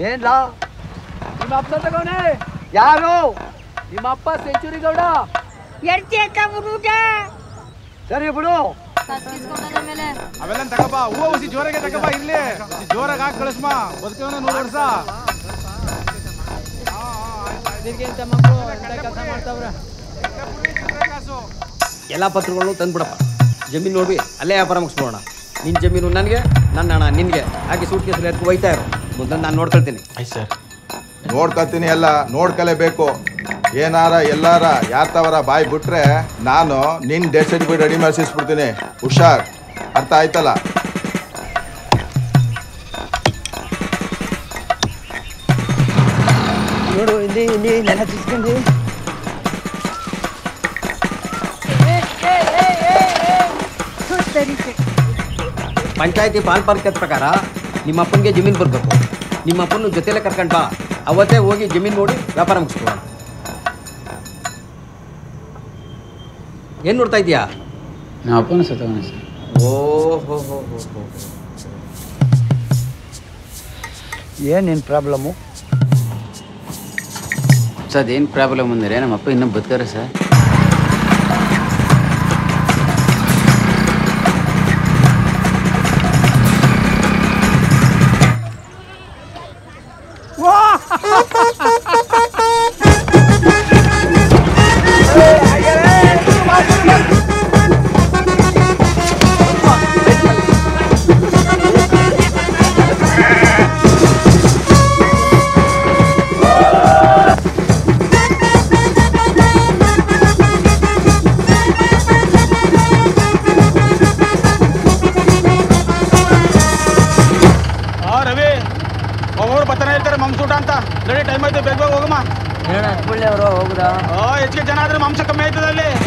ಏನ್ಲ ನಿಮ್ಮ ಅಪ್ಪ ತಗೋಣೆ ಯಾರು ನಿಮ್ಮ ಅಪ್ಪ ಸೆಂಚುರಿ ಗೌಡ ಎಡ್ತಿ ಎತ್ತಾಗ್ಬಿಟ್ಟೆ ಸರಿ ಬಿಡು ಅವೆಲ್ಲ ತಗೋಬ ಹೂವ ಉಸಿ ಜೋರಾಗೆ ತಗೋಬ ಇರ್ಲಿ ಜೋರಾಗಿ ಹಾಕಿ ಕಳಿಸ್ಮ ಬದುಕವನ ನೂರು ವರ್ಷ ಅಂತ ಮಕ್ಕಳು ಕೆಲಸ ಮಾಡ್ತಾವ್ರೆ ಎಲ್ಲ ಪತ್ರಗಳನ್ನು ತಂದ್ಬಿಡಪ್ಪ ಜಮೀನು ನೋಡಿ ಅಲ್ಲೇ ವ್ಯಾಪಾರ ಮುಗಿಸ್ಬೋಣ ನಿನ್ನ ಜಮೀನು ನನಗೆ ನನ್ನ ಹಣ ನಿನಗೆ ಹಾಗೆ ಸೂಟ್ ಕೇಸಲ್ಲಿ ಎತ್ಕೊ ಒಯ್ತಾ ಇರು ಮುಂದೆ ನಾನು ನೋಡ್ಕೊಳ್ತೀನಿ ನೋಡ್ಕೊತೀನಿ ಎಲ್ಲ ನೋಡ್ಕಲೇಬೇಕು ಏನಾರ ಎಲ್ಲಾರ ಯಾರ್ ತವರ ಬಾಯಿ ಬಿಟ್ರೆ ನಾನು ನಿನ್ ಡೆತ್ ಸರ್ಟಿಫಿಕೇಟ್ ರೆಡಿ ಮಾಡಿಸಿಸ್ಬಿಡ್ತೀನಿ ಹುಷಾರ್ ಅರ್ಥ ಆಯ್ತಲ್ಲ ನೋಡು ಇಲ್ಲಿ ಇಲ್ಲಿ ನೆಲ ತಿಸ್ಕೊಂಡು ಪಂಚಾಯತಿ ಪಾಲ್ಪಾರ್ಕದ ಪ್ರಕಾರ ನಿಮ್ಮ ಅಪ್ಪನಿಗೆ ಜಮೀನು ಬರಬೇಕು ನಿಮ್ಮ ಅಪ್ಪನ ಜೊತೆಲೇ ಕರ್ಕೊಂಡು ಬಾ ಅವತ್ತೇ ಹೋಗಿ ಜಮೀನು ನೋಡಿ ವ್ಯಾಪಾರ ಮುಗಿಸ್ಕೊಳ್ಳೋಣ ಏನು ನೋಡ್ತಾ ಇದೀಯಾ ನಮ್ಮ ಅಪ್ಪನ ಸತ್ತವನೆ ಸರ್ ಓ ಹೋ ಹೋ ಹೋ ಹೋ ಏನು ನಿನ್ನ ಪ್ರಾಬ್ಲಮ್ಮು ಸರ್ ಅದೇನು ಪ್ರಾಬ್ಲಮ್ ಅಂದರೆ ನಮ್ಮ ಅಪ್ಪ ಇನ್ನೂ ಬದುಕಾರೆ ಸರ್ ಆ ರವಿ ಒಬ್ಬರು ಬರ್ತಾನೆ ಇರ್ತಾರೆ ಮಾಂಸೂಟ ಅಂತ ರೆಡಿ ಟೈಮ್ ಆಯ್ತು ಬೇಗ ಬೇಗ ಹೋಗಮ್ಮ ಹೇಳ ಅವರು ಹೋಗುದಾ ಓ ಹೆಚ್ಚಿಗೆ ಜನ ಆದ್ರೆ ಮಾಂಸ ಕಮ್ಮಿ ಆಯ್ತದ ಅಲ್ಲಿ